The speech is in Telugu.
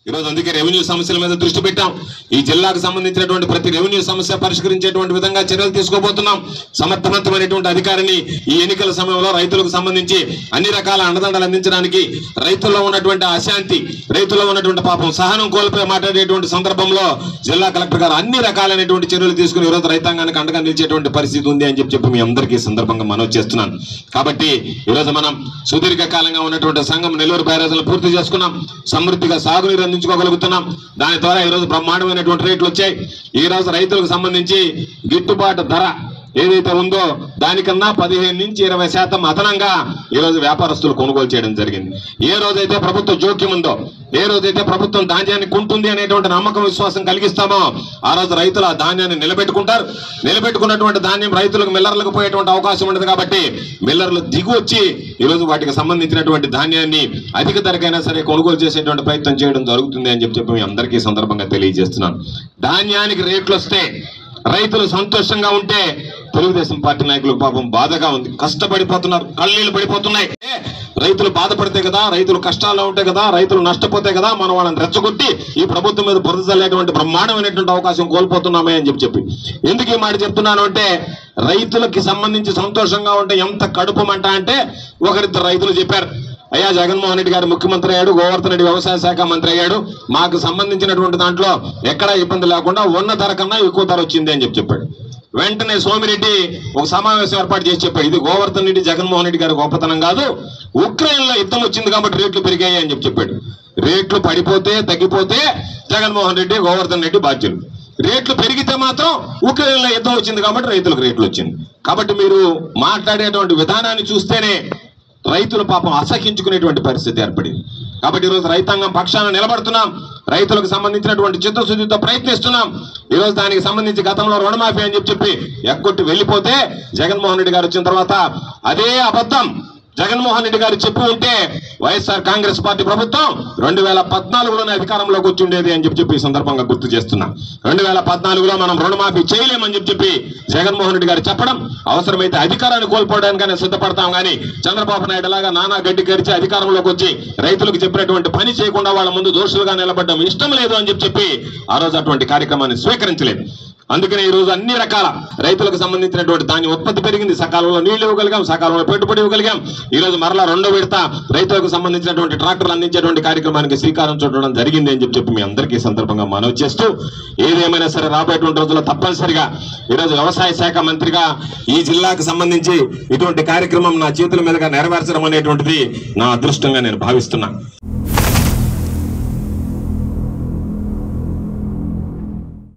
ఈరోజు అందుకే రెవెన్యూ సమస్యల మీద దృష్టి పెట్టాం ఈ జిల్లాకు సంబంధించినటువంటి ప్రతి రెవెన్యూ సమస్య పరిష్కరించేటువంటి విధంగా చర్యలు తీసుకోబోతున్నాం సమర్థవంతమైనటువంటి అధికారిని ఈ ఎన్నికల సమయంలో రైతులకు సంబంధించి అన్ని రకాల అండదండలు అందించడానికి రైతుల్లో ఉన్నటువంటి అశాంతి రైతుల్లో ఉన్నటువంటి పాపం సహనం కోల్పోయి మాట్లాడేటువంటి సందర్భంలో జిల్లా కలెక్టర్ గారు అన్ని రకాలైనటువంటి చర్యలు తీసుకుని ఈరోజు రైతాంగానికి అండగా నిలిచేటువంటి పరిస్థితి ఉంది అని చెప్పి చెప్పి మీ అందరికీ ఈ సందర్భంగా మనవి చేస్తున్నాను కాబట్టి ఈరోజు మనం సుదీర్ఘ కాలంగా ఉన్నటువంటి సంఘం నెల్లూరు బ్యారేజీలు పూర్తి చేసుకున్నాం సమృద్ధిగా సాగునీరు అందించుకోగలుగుతున్నాం దాని ద్వారా ఈరోజు బ్రహ్మాండమైనటువంటి రేట్లు వచ్చాయి ఈ రోజు రైతులకు సంబంధించి గిట్టుబాటు ధర ఏదైతే ఉందో దానికన్నా పదిహేను నుంచి ఇరవై శాతం అదనంగా ఈ రోజు వ్యాపారస్తులు కొనుగోలు చేయడం జరిగింది ఏ రోజైతే ప్రభుత్వ జోక్యం ఉందో ఏ రోజైతే ప్రభుత్వం ధాన్యాన్ని కొంటుంది అనేటువంటి నమ్మకం విశ్వాసం కలిగిస్తామో ఆ రోజు రైతులు ఆ ధాన్యాన్ని నిలబెట్టుకుంటారు నిలబెట్టుకున్నటువంటి ధాన్యం రైతులకు మిల్లర్లకు పోయేటువంటి అవకాశం ఉండదు కాబట్టి మిల్లర్లు దిగి వచ్చి ఈ రోజు వాటికి సంబంధించినటువంటి ధాన్యాన్ని అధిక ధరకైనా సరే కొనుగోలు చేసేటువంటి ప్రయత్నం చేయడం జరుగుతుంది అని చెప్పి చెప్పి మీ అందరికీ ఈ సందర్భంగా తెలియజేస్తున్నాను ధాన్యానికి రేట్లు వస్తే రైతులు సంతోషంగా ఉంటే తెలుగుదేశం పార్టీ నాయకులకు పాపం బాధగా ఉంది కష్టపడిపోతున్నారు కళ్ళీళ్ళు పడిపోతున్నాయి ఏ, రైతులు బాధపడితే కదా రైతులు కష్టాల్లో ఉంటే కదా రైతులు నష్టపోతే కదా మనం వాళ్ళని రెచ్చగొట్టి ఈ ప్రభుత్వం మీద బురద చల్లేటువంటి బ్రహ్మాండమైనటువంటి అవకాశం కోల్పోతున్నామే అని చెప్పి చెప్పి ఎందుకు ఈ మాట చెప్తున్నాను అంటే రైతులకి సంబంధించి సంతోషంగా ఉంటే ఎంత కడుపు మంట అంటే ఒకరిద్దరు రైతులు చెప్పారు అయ్యా జగన్మోహన్ రెడ్డి గారు ముఖ్యమంత్రి అయ్యాడు గోవర్ధన్ రెడ్డి వ్యవసాయ శాఖ మంత్రి అయ్యాడు మాకు సంబంధించినటువంటి దాంట్లో ఎక్కడా ఇబ్బంది లేకుండా ఉన్న ధర కన్నా ఎక్కువ ధర వచ్చింది అని చెప్పి చెప్పాడు వెంటనే సోమిరెడ్డి ఒక సమావేశం ఏర్పాటు చేసి చెప్పాడు ఇది గోవర్ధన్ రెడ్డి జగన్మోహన్ రెడ్డి గారి గొప్పతనం కాదు ఉక్రెయిన్ లో యుద్ధం వచ్చింది కాబట్టి రేట్లు పెరిగాయి అని చెప్పి చెప్పాడు రేట్లు పడిపోతే తగ్గిపోతే జగన్మోహన్ రెడ్డి గోవర్ధన్ రెడ్డి బాధ్యులు రేట్లు పెరిగితే మాత్రం ఉక్రెయిన్ లో యుద్ధం వచ్చింది కాబట్టి రైతులకు రేట్లు వచ్చింది కాబట్టి మీరు మాట్లాడేటువంటి విధానాన్ని చూస్తేనే రైతులు పాపం అసహించుకునేటువంటి పరిస్థితి ఏర్పడింది కాబట్టి ఈరోజు రైతాంగం పక్షాన నిలబడుతున్నాం రైతులకు సంబంధించినటువంటి చిత్తశుద్ధితో ప్రయత్నిస్తున్నాం ఈరోజు దానికి సంబంధించి గతంలో రుణమాఫీ అని చెప్పి చెప్పి ఎగ్గొట్టి వెళ్ళిపోతే జగన్మోహన్ రెడ్డి గారు వచ్చిన తర్వాత అదే అబద్ధం జగన్మోహన్ రెడ్డి గారు చెప్పి ఉంటే వైఎస్ఆర్ కాంగ్రెస్ పార్టీ ప్రభుత్వం రెండు వేల పద్నాలుగులోనే అధికారంలోకి వచ్చి ఉండేది అని చెప్పి చెప్పి ఈ సందర్భంగా గుర్తు చేస్తున్నా రెండు వేల పద్నాలుగులో మనం రుణమాఫీ చేయలేమని చెప్పి చెప్పి జగన్మోహన్ రెడ్డి గారు చెప్పడం అవసరమైతే అధికారాన్ని కోల్పోవడానికైనా సిద్ధపడతాం కానీ చంద్రబాబు నాయుడు లాగా నానా గడ్డి గరిచి అధికారంలోకి వచ్చి రైతులకు చెప్పినటువంటి పని చేయకుండా వాళ్ళ ముందు దోషులుగా నిలబడడం ఇష్టం లేదు అని చెప్పి చెప్పి ఆ రోజు అటువంటి కార్యక్రమాన్ని స్వీకరించలేదు అందుకనే ఈ రోజు అన్ని రకాల రైతులకు సంబంధించినటువంటి ధాన్యం ఉత్పత్తి పెరిగింది సకాలంలో నీళ్లు ఇవ్వగలిగాం సకాలంలో పెట్టుబడి ఇవ్వగలిగాం ఈ రోజు మరలా రెండో విడత రైతులకు సంబంధించినటువంటి ట్రాక్టర్లు అందించేటువంటి కార్యక్రమానికి శ్రీకారం చుట్టడం జరిగింది అని చెప్పి చెప్పి మీ అందరికీ ఈ సందర్భంగా మనవి చేస్తూ ఏదేమైనా సరే రాబోయేటువంటి రోజుల్లో తప్పనిసరిగా ఈరోజు వ్యవసాయ శాఖ మంత్రిగా ఈ జిల్లాకు సంబంధించి ఇటువంటి కార్యక్రమం నా చేతుల మీదుగా నెరవేర్చడం అనేటువంటిది నా అదృష్టంగా నేను భావిస్తున్నాను